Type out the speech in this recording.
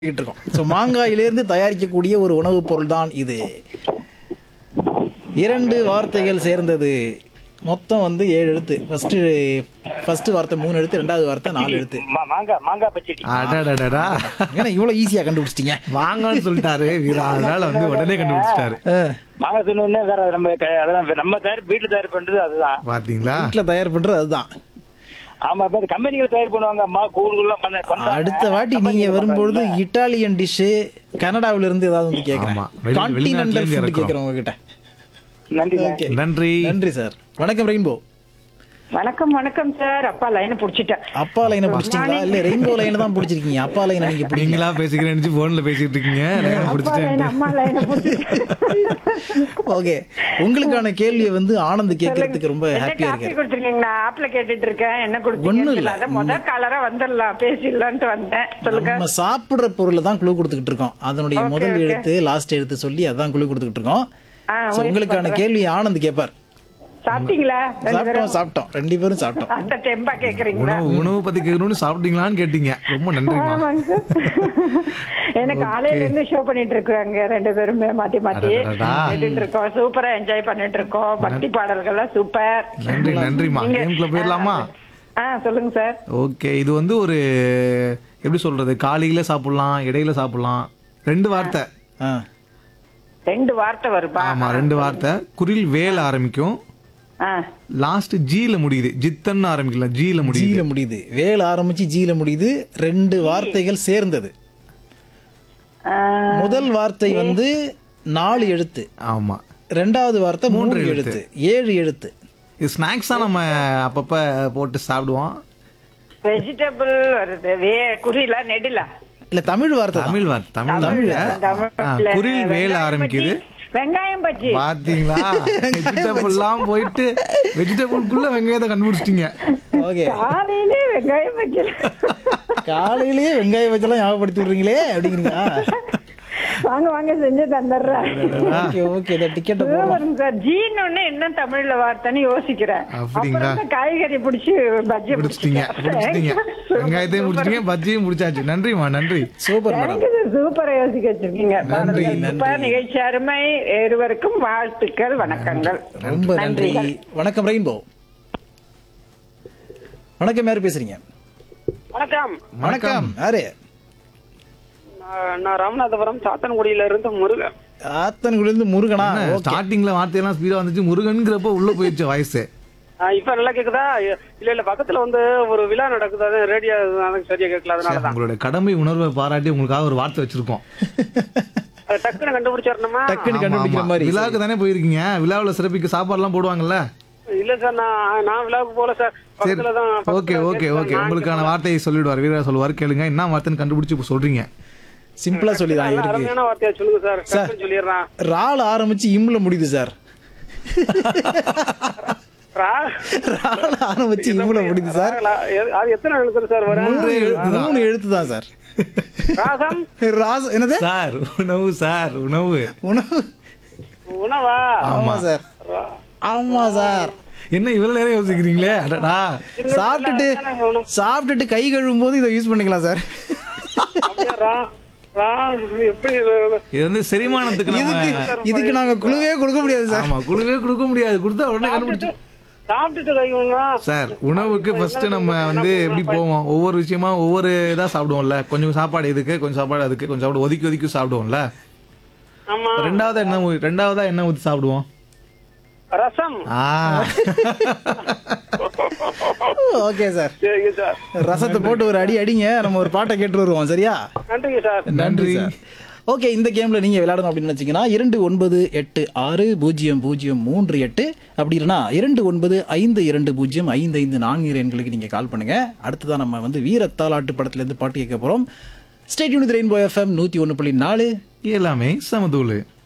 பண்ணிக்கிட்டு இருக்கோம் ஸோ மாங்காயிலிருந்து தயாரிக்கக்கூடிய ஒரு உணவுப் பொருள் தான் இது இரண்டு வார்த்தைகள் சேர்ந்தது மொத்தம் வந்து ஏழு எழுத்து ஃபர்ஸ்ட் ஃபர்ஸ்ட் வார்த்தை மூணு எழுத்து ரெண்டாவது வார்த்தை நாலு எழுத்து மா- மாங்காய் மாங்காய் பச்சடி அடடடடா ஏன்னா இவ்வளோ ஈஸியாக கண்டுபிடிச்சிட்டீங்க வாங்கன்னு சொல்லிட்டாரு வீரா அதனால வந்து உடனே கண்டுபிடிச்சிட்டாரு மாங்காய் தின்னு வேற நம்ம க- அதெல்லாம் நம்ம தயார் வீட்டுல தயார் பண்றது அதுதான் பாத்தீங்களா வீட்டில் தயார் பண்ணுறது அதுதான் ஆமா இப்ப கம்பெனிகள் தயார் பண்ணுவாங்க அம்மா கூழ்லாம் பண்ண பண்றாங்க. அடுத்த வாட்டி நீங்க கம்பெனிகள் வரும்பொழுது பண்றாங்க. இட்டாலியன் டிஷ்ஷு கனடாவில இருந்து ஏதாவது வந்து கேட்குறேன் ஆமா. வெளி- கான்டினென்டல் வெளிநாட்டுல இருந்து ஃபுட் இறக்குறோம். கேட்குறேன் உங்ககிட்ட நன்றி சார். ஓகே நன்றி நன்றி சார் வணக்கம் ரெயின்போ வணக்கம் வணக்கம் சார் அப்பா லைனை புடிச்சிட்டேன் அப்பா லைனை பிடிச்சிட்டீங்களா இல்ல ரெயின்போ லைனை தான் பிடிச்சிருக்கீங்க அப்பா லைனை நீங்க பிடிக்கல நீங்களா பேசிக்கிறேன்னு போன்ல பேசிட்டு இருக்கீங்க லைனை அப்பா லைன் பிடிச்சிட்டேன் அம்மா லைனை புடிச்சிட்டேன் ஓகே உங்களுக்கான கேள்வியை வந்து ஆனந்த் கேட்கறதுக்கு ரொம்ப என்ன ஹாப்பியா காப்பி இருக்காரு கொடுத்துருக்கீங்க நான் ஆப்ல கேட்டுட்டு இருக்கேன் என்ன ஒண்ணும் கொடுத்தீங்க இல்ல. அத முதல் காலரா வந்துடலாம் பேசிடலான்ட்டு வந்தேன் சொல்லுங்க நம்ம சாப்பிடுற பொருளை தான் குழு கொடுத்துக்கிட்டு இருக்கோம் அதனுடைய Okay, முதல் okay. எழுத்து லாஸ்ட் எழுத்து சொல்லி அதான் குழு கொடுத்துக்கிட்டு இருக்கோம் ஆ, So, முயற்சி உங்களுக்கான பண்றேன். கேள்வி ஆனந்த் கேட்பார் சாப்பிட்டீங்களா ரெண்டு சாப்பிட்டோம் பேரும் சாப்பிட்டோம் ரெண்டு பேரும் சாப்பிட்டோம் அந்த டெம்பா கேக்குறீங்களா உணவு உணவு பத்தி கேட்கணும்னு சாப்பிட்டீங்களான்னு கேட்டீங்க ரொம்ப நன்றிமா ஆமாங்க சார். எனக்கு காலையில இருந்து ஷோ பண்ணிட்டு இருக்காங்க ரெண்டு பேருமே மாத்தி மாத்தி அடடடா. கேட்டுட்டு இருக்கோம் சூப்பரா என்ஜாய் பண்ணிட்டு இருக்கோம் பக்தி பாடல்கள்லாம் சூப்பர் நன்றி நன்றிமா நீங்க- கேம்குள்ள போயிடலாமா ஆ சொல்லுங்க சார் ஓகே இது வந்து ஒரு எப்படி சொல்றது காலையில சாப்பிடலாம் இடையில சாப்பிடலாம் ரெண்டு வார்த்தை ஆ ரெண்டு வார்த்தை வருப்பா ஆமா ரெண்டு வார்த்தை குரில் வேல ஆரம்பிக்கும் ஆ லாஸ்ட் ஜீல முடியுது ஜித்தன் ஆரம்பிக்கல ஜீல முடியுது ஜீல முடியுது வேல் ஆரம்பிச்சு ஜீல முடியுது ரெண்டு வார்த்தைகள் சேர்ந்தது ஆ, முதல் வார்த்தை வந்து நாலு எழுத்து ஆமா ரெண்டாவது வார்த்தை மூன்று மூன்று எழுத்து ஏழு எழுத்து இது ஸ்நாக்ஸ் தான் நம்ம அப்பப்ப போட்டு சாப்பிடுவோம் வெஜிடபிள் வருது வே குறிலா நெடுலா இல்ல தமிழ் வார்த்தை தான். தமிழ் வார்த்தை தமிழ் வார்த்தை ஆ, தமிழ்ல குரில் வேல வெங்காயம் ஆரம்பிக்குது பஜ்ஜி, வெங்காயம் பஜ்ஜி பாத்தீங்களா வெஜிடபிள்லாம் போயிட்டு வெஜிடபிள்குள்ள வெங்காயத்தை கண்டுபிடிச்சிட்டீங்க ஓகே காலையிலே வெங்காயம் பஜ்ஜி காலையிலேயே வெங்காய வச்செல்லாம் ஞாபகப்படுத்தி விடுறீங்களே அப்படிங்கிறீங்களா வாங்க வாங்க செஞ்சு தந்துடுறேன் ஓகே ஓகே இந்த டிக்கெட்டை போடலாம் சூப்பருங்க சார் ஜீன்னு என்ன தமிழ்ல வார்த்தைன்னு யோசிக்கிறேன் அப்படிங்களா? அப்புறம் தான் காய்கறி பிடிச்சி பஜ்ஜி பிடிச்சிட்டீங்க பிடிச்சிட்டீங்க வெங்காயத்தையும் பிடிச்சிட்டீங்க பஜ்ஜியும் பிடிச்சாச்சு நன்றிமா நன்றி சூப்பர் மேடம் சூப்பரா யோசிக்க வச்சிருக்கீங்க நன்றி, சூப்பர் நன்றி. நிகழ்ச்சி அருமை இருவருக்கும் வாழ்த்துக்கள் வணக்கங்கள் ரொம்ப நன்றி நன்றிகள். வணக்கம் ரெயின்போ வணக்கம் யாரு பேசுறீங்க வணக்கம் வணக்கம் யாரு நான் நான் ராமநாதபுரம் சாத்தன்குடியில இருந்து முருகன் ஆத்தன்குடியிருந்து முருகனா ஓகே ஸ்டார்டிங்ல வார்த்தையெல்லாம் ஸ்பீடா வந்துச்சு முருகன்ங்கிறப்ப உள்ள போயிடுச்சு வாய்ஸ் ஆ, இப்ப நல்லா கேக்குதா இல்ல இல்ல பக்கத்துல வந்து ஒரு விழா நடக்குது அது ரேடியோ எனக்கு சரியா கேட்கல அதனாலதான் உங்களோட கடமை உணர்வை பாராட்டி உங்களுக்காக ஒரு வார்த்தை வச்சிருக்கோம் அது டக்குன்னு கண்டுபிடிச்சிடணுமா டக்குன்னு ஆமா, கண்டுபிடிக்கிற ஆமா. மாதிரி விழாவுக்கு தானே போயிருக்கீங்க விழாவுல சிறப்பிக்க சாப்பாடுலாம் போடுவாங்கல்ல இல்ல சார் நான் நான் விழாவுக்கு போல சார் சரி பக்கத்துல தான் ஓகே ஓகே ஓகே உங்களுக்கான வார்த்தையை சொல்லிடுவார் வீரா சொல்லுவார் கேளுங்க என்ன வார்த்தைன்னு கண்டுபிடிச்சு இப்ப சொல்றீங்க சிம்பிளா சொல்லிதான் நல்ல இருக்கு அருமையான வார்த்தையா சொல்லுங்க சார் டக்குன்னு சொல்லிடுறான் ரால் ஆரம்பிச்சு இம்ல முடியுது சார் ரா- ரால் ஆரம்பிச்சு இம்ல முடியுது சார் ராகலா, எது- அது எத்தனை எழுத்துரு சார் வரும் மூணு எழுத்து மூணு எழுத்து தான் சார் ராகம் ராஸ் என்னது சார் உணவு சார் உணவு உணவு உணவா ஆமா சார் ஆமா சார் என்ன இவ்வளவு நேரம் யோசிக்கிறீங்களே அடடா சாப்பிட்டுட்டு சாப்பிட்டுட்டு கை கழுவும் போது இதை யூஸ் பண்ணிக்கலாம் சார் அப்படியா? ரா- ரா- எப்படி இது? இது வந்து செரிமானத்துக்கு இதுக்கு நம்ம இதுக்கு நாங்க குழுவே கொடுக்க முடியாது சார் ஆமா குழுவே கொடுக்க முடியாது கொடுத்தா உடனே கண்டுபிடிச்சு சாப்பிட்டுட்டு கைவா சார் உணவுக்கு ஃபர்ஸ்ட் நம்ம வந்து எப்படி போவோம் ஒவ்வொரு விஷயமா ஒவ்வொரு இதா சாப்பிடுவோம்ல கொஞ்சம் சாப்பாடு இதுக்கு கொஞ்சம் சாப்பாடு அதுக்கு கொஞ்சம் சாப்பாடு ஒதுக்கி ஒதுக்கி சாப்பிடுவோம்ல ஆமா ரெண்டாவதா என்ன ஊ- ரெண்டாவதா என்ன ஊத்தி சாப்பிடுவோம் ரசம் ஆ ஓகே சார் சரிங்க சார் ரசத்தை போட்டு ஒரு அடி அடிங்க நம்ம ஒரு பாட்டை கேட்டு வருவோம் சரியா நன்றிங்க சார் நன்றி சார் ஓகே இந்த கேம்ல நீங்க விளையாடணும் அப்படின்னு நினைச்சீங்கன்னா இரண்டு ஒன்பது எட்டு ஆறு பூஜ்ஜியம் பூஜ்ஜியம் மூன்று எட்டு அப்படி இல்லைன்னா இரண்டு ஒன்பது ஐந்து இரண்டு பூஜ்ஜியம் ஐந்து ஐந்து நான்கு எண்களுக்கு நீங்க கால் பண்ணுங்க அடுத்ததான் நம்ம வந்து வீரத்தாலாட்டு படத்துல இருந்து பாட்டு கேட்க போறோம் ஸ்டேட் யூனிட் ரெயின்போ எஃப்எம் நூத்தி ஒன்று புள்ளி நாலு எல்லாமே சமதூளு